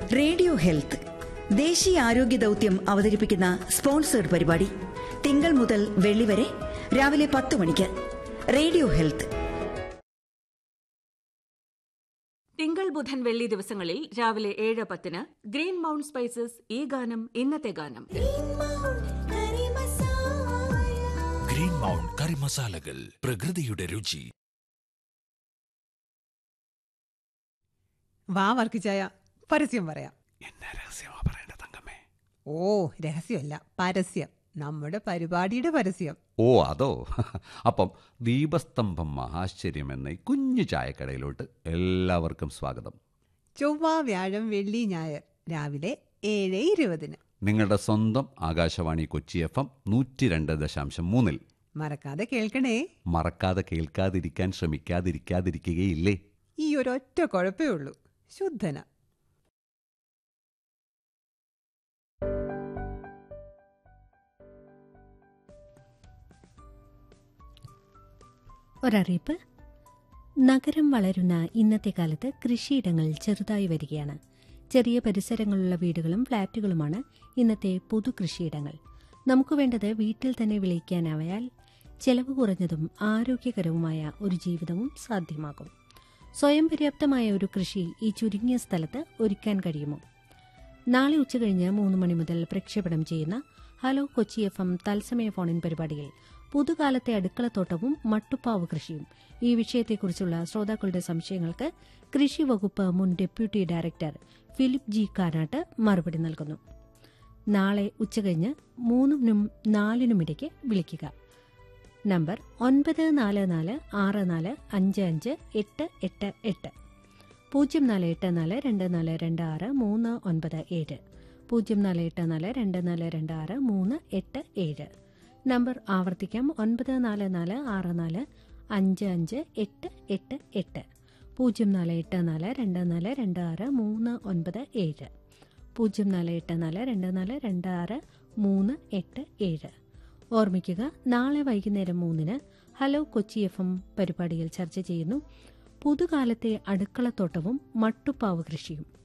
radio health ദേശീയ ആരോഗ്യ ദൗത്യം അവതരിപ്പിക്കുന്ന സ്പോൺസേഡ് പരിപാടി തിങ്കൾ മുതൽ വെള്ളി വരെ രാവിലെ പത്ത് മണിക്ക് റേഡിയോ ഹെൽത്ത് തിങ്കൾ ബുധൻ വെള്ളി ദിവസങ്ങളിൽ രാവിലെ ഏഴ് പത്തിന് ഗ്രീൻ മൗണ്ട് സ്പൈസസ് ഈ ഗാനം ഇന്നത്തെ ഗാനം ഗ്രീൻ മൗണ്ട് കറി മസാലകൾ പ്രകൃതിയുടെ രുചി വാ വർക്കിച്ചായ പരസ്യം പറയാം എന്നെ രഹസ്യമാ പറയേണ്ട തങ്കമ്മേ ഓ രഹസ്യമല്ല പരസ്യം നമ്മുടെ പരിപാടിയുടെ പരസ്യം ഓ അതോ അപ്പം ദീപസ്തംഭം മഹാശ്ചര്യം എന്ന ഈ കുഞ്ഞു ചായക്കടയിലോട്ട് എല്ലാവർക്കും സ്വാഗതം ചൊവ്വ വ്യാഴം വെള്ളി ഞായർ രാവിലെ ഏഴ് ഇരുപതിന് നിങ്ങളുടെ സ്വന്തം ആകാശവാണി കൊച്ചി എഫ് എം നൂറ്റി രണ്ട് ദശാംശം മൂന്നിൽ മറക്കാതെ കേൾക്കണേ മറക്കാതെ കേൾക്കാതിരിക്കാൻ ശ്രമിക്കാതിരിക്കാതിരിക്കുകയില്ലേ ഈ ഒരൊറ്റ കുഴപ്പേ ഉള്ളൂ ശുദ്ധന ഒരറിയിപ്പ് നഗരം വളരുന്ന ഇന്നത്തെ കാലത്ത് കൃഷിയിടങ്ങൾ ചെറുതായി വരികയാണ് ചെറിയ പരിസരങ്ങളുള്ള വീടുകളും ഫ്ളാറ്റുകളുമാണ് ഇന്നത്തെ പൊതു കൃഷിയിടങ്ങൾ നമുക്ക് വേണ്ടത് വീട്ടിൽ തന്നെ വിളയിക്കാനായാൽ ചെലവ് കുറഞ്ഞതും ആരോഗ്യകരവുമായ ഒരു ജീവിതവും സാധ്യമാകും സ്വയം പര്യാപ്തമായ ഒരു കൃഷി ഈ ചുരുങ്ങിയ സ്ഥലത്ത് ഒരുക്കാൻ കഴിയുമോ നാളെ ഉച്ചകഴിഞ്ഞ് മൂന്ന് മണി മുതൽ പ്രക്ഷേപണം ചെയ്യുന്ന ഹലോ കൊച്ചി എഫ് എം തത്സമയ ഫോണിൻ പരിപാടിയിൽ പുതുകാലത്തെ അടുക്കളത്തോട്ടവും മട്ടുപ്പാവ് കൃഷിയും ഈ വിഷയത്തെക്കുറിച്ചുള്ള ശ്രോതാക്കളുടെ സംശയങ്ങൾക്ക് കൃഷി വകുപ്പ് മുൻ deputy director Philip G Kanattu മറുപടി നൽകുന്നു നാളെ ഉച്ചകഴിഞ്ഞ് മൂന്നിനും നാലിനുമിടയ്ക്ക് വിളിക്കുക നമ്പർ ഒൻപത് നാല് നാല് ആറ് നാല് അഞ്ച് അഞ്ച് എട്ട് എട്ട് എട്ട് പൂജ്യം നാല് എട്ട് നാല് രണ്ട് നാല് രണ്ട് ആറ് മൂന്ന് ഒൻപത് ഏഴ് പൂജ്യം നാല് എട്ട് നാല് രണ്ട് നാല് രണ്ട് ആറ് മൂന്ന് എട്ട് ഏഴ് നമ്പർ ആവർത്തിക്കാം ഒൻപത് നാല് നാല് ആറ് നാല് അഞ്ച് അഞ്ച് എട്ട് എട്ട് എട്ട് പൂജ്യം നാല് എട്ട് നാല് രണ്ട് നാല് രണ്ട് ആറ് മൂന്ന് ഒൻപത് ഏഴ് പൂജ്യം നാല് എട്ട് നാല് രണ്ട് നാല് രണ്ട് ആറ് മൂന്ന് എട്ട് ഏഴ് ഓർമ്മിക്കുക നാളെ വൈകുന്നേരം മൂന്നിന് ഹലോ കൊച്ചി എഫ് എം പരിപാടിയിൽ ചർച്ച ചെയ്യുന്നു പുതുകാലത്തെ അടുക്കളത്തോട്ടവും മട്ടുപ്പാവ് കൃഷിയും